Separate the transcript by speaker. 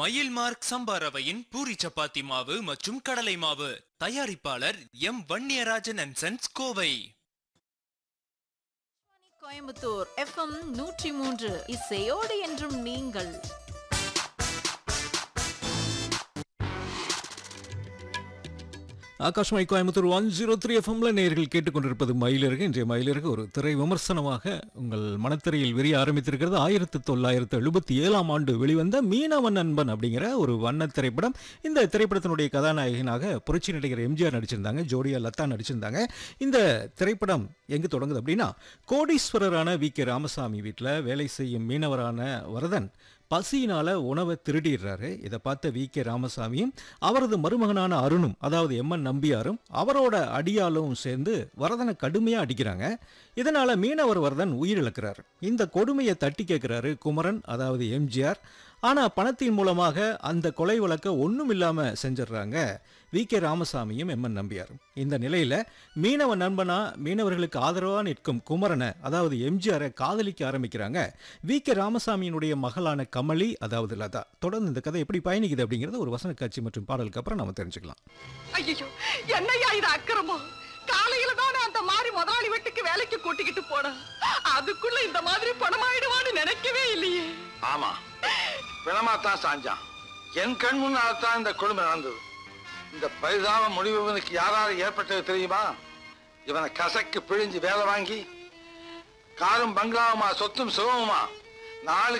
Speaker 1: மயில் மார்க் சம்பா ரவையின் பூரி சப்பாத்தி மாவு மற்றும் கடலை மாவு தயாரிப்பாளர் M Vanniyarajan and sons Kovai
Speaker 2: Coimbatore FM நூற்றி மூன்று இசையோடு என்றும் நீங்கள்
Speaker 3: Akashvani Coimbatore one zero three எஃப்எம்ல நேர்கள் கேட்டுக்கொண்டிருப்பது மயிலிறகு இன்றைய மயிலிறகு ஒரு திரை விமர்சனமாக உங்கள் மனத்திரையில் விரிய ஆரம்பித்திருக்கிறது ஆயிரத்தி தொள்ளாயிரத்து எழுபத்தி ஏழாம் ஆண்டு வெளிவந்த மீனவன் நண்பன் அப்படிங்கிற ஒரு வண்ண திரைப்படம் இந்த திரைப்படத்தினுடைய கதாநாயகனாக புரட்சி நடிகர் எம்ஜிஆர் நடிச்சிருந்தாங்க ஜோடியா லதா நடிச்சிருந்தாங்க இந்த திரைப்படம் எங்கு தொடங்குது அப்படின்னா கோடீஸ்வரரான வி கே ராமசாமி வீட்டில் வேலை செய்யும் மீனவரான வரதன் பசியினால உணவை திருடிடுறாரு இதை பார்த்த வி கே ராமசாமியும் அவரது மருமகனான அருணும் அதாவது எம்என் நம்பியாரும் அவரோட அடியாலும் சேர்ந்து வரதனை கடுமையா அடிக்கிறாங்க இதனால மீனவர் வரதன் உயிரிழக்கிறார் இந்த கொடுமையை தட்டி கேட்கிறாரு குமரன் அதாவது எம்ஜிஆர் ஆனா பணத்தின் மூலமாக அந்த கொலை வழக்க ஒண்ணும் இல்லாம செஞ்சிடுறாங்க வி கே ராமசாமியும் எம்என் நம்பியாரும் இந்த நிலையில மீனவ நண்பனா மீனவர்களுக்கு ஆதரவா நிற்கும் குமரனை அதாவது எம்ஜிஆரை காதலிக்க ஆரம்பிக்கிறாங்க வி கே ராமசாமியினுடைய மகளான கமலி அதாவது லதா தொடர்ந்து இந்த கதை எப்படி பயணிக்குது அப்படிங்கறது ஒரு வசன காட்சி மற்றும் பாடலுக்கு அப்புறம் நம்ம தெரிஞ்சுக்கலாம்
Speaker 4: ஐயோ என்னையா இது அக்கிரமம் காலையில தானே அந்த மாதிரி முதலாளி வீட்டுக்கு வேலைக்கு கூட்டிக்கிட்டு போன அதுக்குள்ள இந்த மாதிரி பணமாயிடுவான்னு நினைக்கவே இல்லையே
Speaker 5: ஆமா பிணமாத்தான் சாஞ்சான் என் கண் முன்னால்தான் இந்த கொடுமை நடந்தது இந்த பரிதாப முடிவு இவனுக்கு யாரால ஏற்பட்டது தெரியுமா இவனை கசக்கு பிழிஞ்சு வேலை வாங்கி காரும் பங்களாவுமா சொத்தும் சுகமுமா நாலு